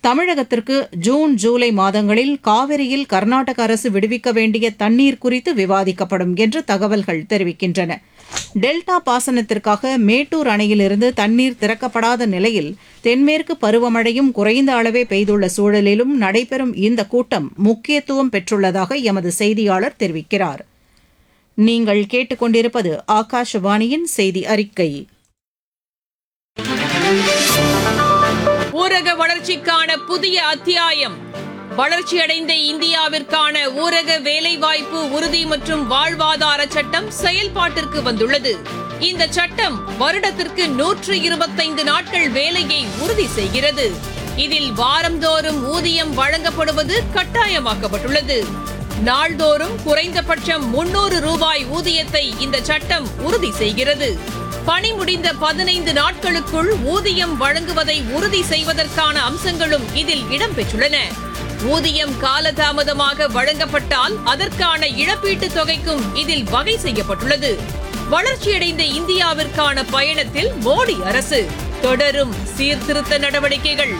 தமிழகத்திற்கு June July மாதங்களில் காவிரியில் கர்நாடக அரசு விடுவிக்க வேண்டிய தண்ணீர் குறித்து விவாதிக்கப்படும் என்று தகவல்கள் தெரிவிக்கின்றன டெல்டா பாசனத்திற்காக மேட்டூர் அணையிலிருந்து தண்ணீர் திறக்கப்படாத நிலையில் தென்மேற்கு பருவமழையும் குறைந்த அளவே பெய்துள்ள சூழலிலும் நடைபெறும் இந்த கூட்டம் முக்கியத்துவம் பெற்றுள்ளதாக எமது செய்தியாளர் தெரிவிக்கிறார் நீங்கள் கேட்டுக்கொண்டிருப்பது ஆகாஷவாணியின் செய்தி அறிக்கை ஊரக வளர்ச்சிக்கான புதிய அத்தியாயம் வளர்ச்சியடைந்த இந்தியாவிற்கான ஊரக வேலைவாய்ப்பு உறுதி மற்றும் வாழ்வாதார சட்டம் செயல்பாட்டிற்கு வந்துள்ளது இந்த சட்டம் வருடத்திற்கு நூற்று இருபத்தைந்து நாட்கள் வேலையை உறுதி செய்கிறது இதில் வாரந்தோறும் ஊதியம் வழங்கப்படுவது கட்டாயமாக்கப்பட்டுள்ளது நாள்தோறும் குறைந்தபட்சம் முன்னூறு ரூபாய் ஊதியத்தை இந்த சட்டம் உறுதி செய்கிறது பணி முடிந்த பதினைந்து நாட்களுக்குள் ஊதியம் வழங்குவதை உறுதி செய்வதற்கான அம்சங்களும் இதில் இடம்பெற்றுள்ளன ஊதியம் காலதாமதமாக வழங்கப்பட்டால் அதற்கான இழப்பீட்டுத் தொகைக்கும் இதில் வகை செய்யப்பட்டுள்ளது வளர்ச்சியடைந்த இந்தியாவிற்கான பயணத்தில் மோடி அரசு தொடரும் சீர்திருத்த நடவடிக்கைகள்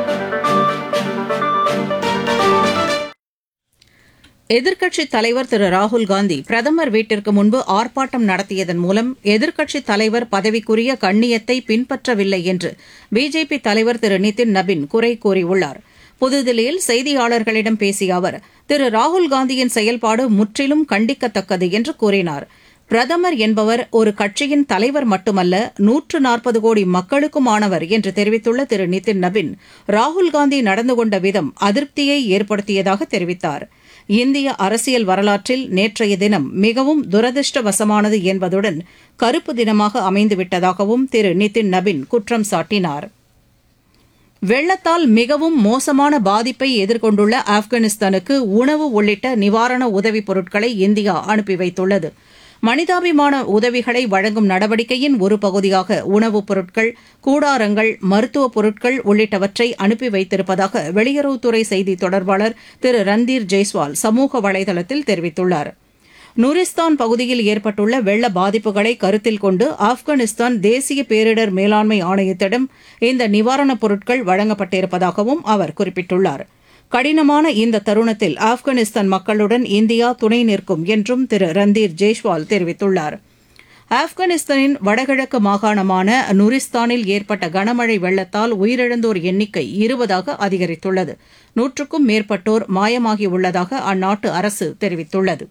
எதிர்க்கட்சித் தலைவர் திரு ராகுல் காந்தி பிரதமர் வீட்டிற்கு முன்பு ஆர்ப்பாட்டம் நடத்தியதன் மூலம் எதிர்க்கட்சித் தலைவர் பதவிக்குரிய கண்ணியத்தை பின்பற்றவில்லை என்று பிஜேபி தலைவர் திரு நிதின் நபின் குறை கூறியுள்ளார் புதுதில்லியில் செய்தியாளர்களிடம் பேசிய அவர் திரு ராகுல் காந்தியின் செயல்பாடு முற்றிலும் கண்டிக்கத்தக்கது என்று கூறினார் பிரதமர் என்பவர் ஒரு கட்சியின் தலைவர் மட்டுமல்ல நூற்று நாற்பது கோடி மக்களுக்குமானவர் என்று தெரிவித்துள்ள திரு நிதின் நபின் ராகுல் காந்தி நடந்து கொண்ட விதம் அதிருப்தியை ஏற்படுத்தியதாக தெரிவித்தார் இந்திய அரசியல் வரலாற்றில் நேற்றைய தினம் மிகவும் துரதிருஷ்டவசமானது என்பதுடன் கருப்பு தினமாக அமைந்துவிட்டதாகவும் திரு நிதின் நபின் குற்றம் சாட்டினார் வெள்ளத்தால் மிகவும் மோசமான பாதிப்பை எதிர்கொண்டுள்ள ஆப்கானிஸ்தானுக்கு உணவு உள்ளிட்ட நிவாரண உதவிப் பொருட்களை இந்தியா அனுப்பி வைத்துள்ளது மனிதாபிமான உதவிகளை வழங்கும் நடவடிக்கையின் ஒரு பகுதியாக உணவுப் பொருட்கள் கூடாரங்கள் மருத்துவப் பொருட்கள் உள்ளிட்டவற்றை அனுப்பி வைத்திருப்பதாக வெளியுறவுத்துறை செய்தி தொடர்பாளர் திரு ரந்தீர் ஜெய்ஸ்வால் சமூக வலைதளத்தில் தெரிவித்துள்ளார் நூரிஸ்தான் பகுதியில் ஏற்பட்டுள்ள வெள்ள பாதிப்புகளை கருத்தில் கொண்டு ஆப்கானிஸ்தான் தேசிய பேரிடர் மேலாண்மை ஆணையத்திடம் இந்த நிவாரணப் பொருட்கள் வழங்கப்பட்டிருப்பதாகவும் அவர் குறிப்பிட்டுள்ளார் கடினமான இந்த தருணத்தில் ஆப்கானிஸ்தான் மக்களுடன் இந்தியா துணை நிற்கும் என்றும் திரு ரந்தீர் ஜெய்ஷ்வால் தெரிவித்துள்ளார் ஆப்கானிஸ்தானின் வடகிழக்கு மாகாணமான நுரிஸ்தானில் ஏற்பட்ட கனமழை வெள்ளத்தால் உயிரிழந்தோர் எண்ணிக்கை இருபதாக அதிகரித்துள்ளது நூற்றுக்கும் மேற்பட்டோர் மாயமாகியுள்ளதாக அந்நாட்டு அரசு தெரிவித்துள்ளது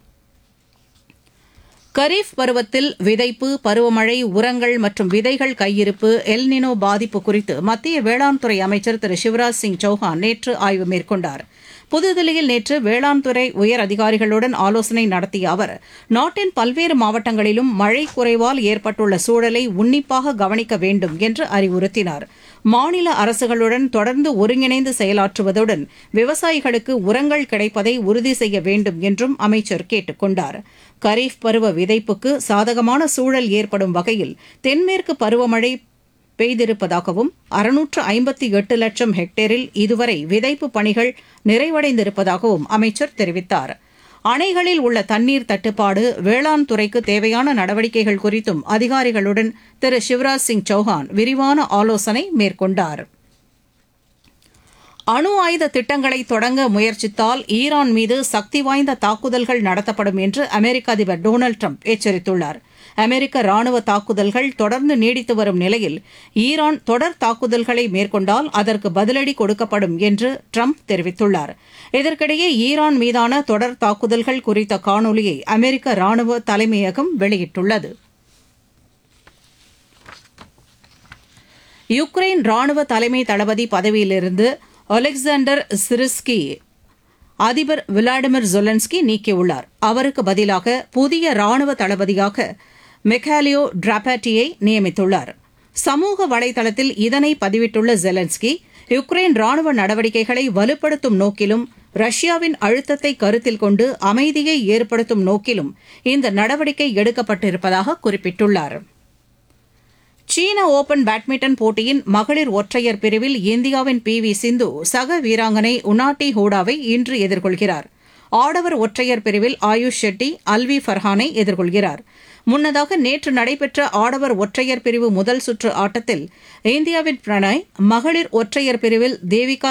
கரீஃப் பருவத்தில் விதைப்பு பருவமழை உரங்கள் மற்றும் விதைகள் கையிருப்பு எல்னினோ பாதிப்பு குறித்து மத்திய வேளாண் துறை அமைச்சர் திரு சிவராஜ் சிங் சௌஹான் நேற்று ஆய்வு மேற்கொண்டார் புதுதில்லியில் நேற்று வேளாண் துறை உயர் அதிகாரிகளுடன் ஆலோசனை நடத்திய அவர் நாட்டின் பல்வேறு மாவட்டங்களிலும் மழை குறைவால் ஏற்பட்டுள்ள சூழலை உன்னிப்பாக கவனிக்க வேண்டும் என்று அறிவுறுத்தினார் மாநில அரசுகளுடன் தொடர்ந்து ஒருங்கிணைந்து செயலாற்றுவதுடன் விவசாயிகளுக்கு உரங்கள் கிடைப்பதை உறுதி செய்ய வேண்டும் என்றும் அமைச்சர் கேட்டுக் கொண்டார் கரீஃப் பருவ விதைப்புக்கு சாதகமான சூழல் ஏற்படும் வகையில் தென்மேற்கு பருவமழை பெய்திருப்பதாகவும் அறுநூற்று ஐம்பத்தி எட்டு லட்சம் ஹெக்டேரில் இதுவரை விதைப்பு பணிகள் நிறைவடைந்திருப்பதாகவும் அமைச்சர் தெரிவித்தார் அணைகளில் உள்ள தண்ணீர் தட்டுப்பாடு வேளாண் துறைக்கு தேவையான நடவடிக்கைகள் குறித்தும் அதிகாரிகளுடன் திரு சிவராஜ் சிங் சௌஹான் விரிவான ஆலோசனை மேற்கொண்டார் அணு ஆயுத திட்டங்களை தொடங்க முயற்சித்தால் ஈரான் மீது சக்தி வாய்ந்த தாக்குதல்கள் நடத்தப்படும் என்று அமெரிக்க அதிபர் டொனால்டு ட்ரம்ப் எச்சரித்துள்ளார் அமெரிக்க ராணுவ தாக்குதல்கள் தொடர்ந்து நீடித்து வரும் நிலையில் ஈரான் தொடர் தாக்குதல்களை மேற்கொண்டால் அதற்கு பதிலடி கொடுக்கப்படும் என்று ட்ரம்ப் தெரிவித்துள்ளார் இதற்கிடையே ஈரான் மீதான தொடர் தாக்குதல்கள் குறித்த காணொலியை அமெரிக்க ராணுவ தலைமையகம் வெளியிட்டுள்ளது யுக்ரைன் ராணுவ தலைமை தளபதி பதவியிலிருந்து ஒலெக்சாண்டர் சிரிஸ்கி அதிபர் விளாடிமிர் ஜொலன்ஸ்கி நீக்கியுள்ளார் அவருக்கு பதிலாக புதிய ராணுவ தளபதியாக மெக்காலியோ டிராபாட்டியை நியமித்துள்ளார் சமூக வலைதளத்தில் இதனை பதிவிட்டுள்ள ஜெலன்ஸ்கி யுக்ரைன் ராணுவ நடவடிக்கைகளை வலுப்படுத்தும் நோக்கிலும் ரஷ்யாவின் அழுத்தத்தை கருத்தில் கொண்டு அமைதியை ஏற்படுத்தும் நோக்கிலும் இந்த நடவடிக்கை எடுக்கப்பட்டிருப்பதாக குறிப்பிட்டுள்ளார் சீன ஓபன் பேட்மிண்டன் போட்டியின் மகளிர் ஒற்றையர் பிரிவில் இந்தியாவின் பி வி சிந்து சக வீராங்கனை உனாட்டி ஹூடாவை இன்று எதிர்கொள்கிறார் ஆடவர் ஒற்றையர் பிரிவில் ஆயுஷ் ஷெட்டி அல்வி ஃபர்ஹானை எதிர்கொள்கிறார் முன்னதாக நேற்று நடைபெற்ற ஆடவர் ஒற்றையர் பிரிவு முதல் சுற்று ஆட்டத்தில் இந்தியாவின் பிரணாய் மகளிர் ஒற்றையர் பிரிவில் தேவிகா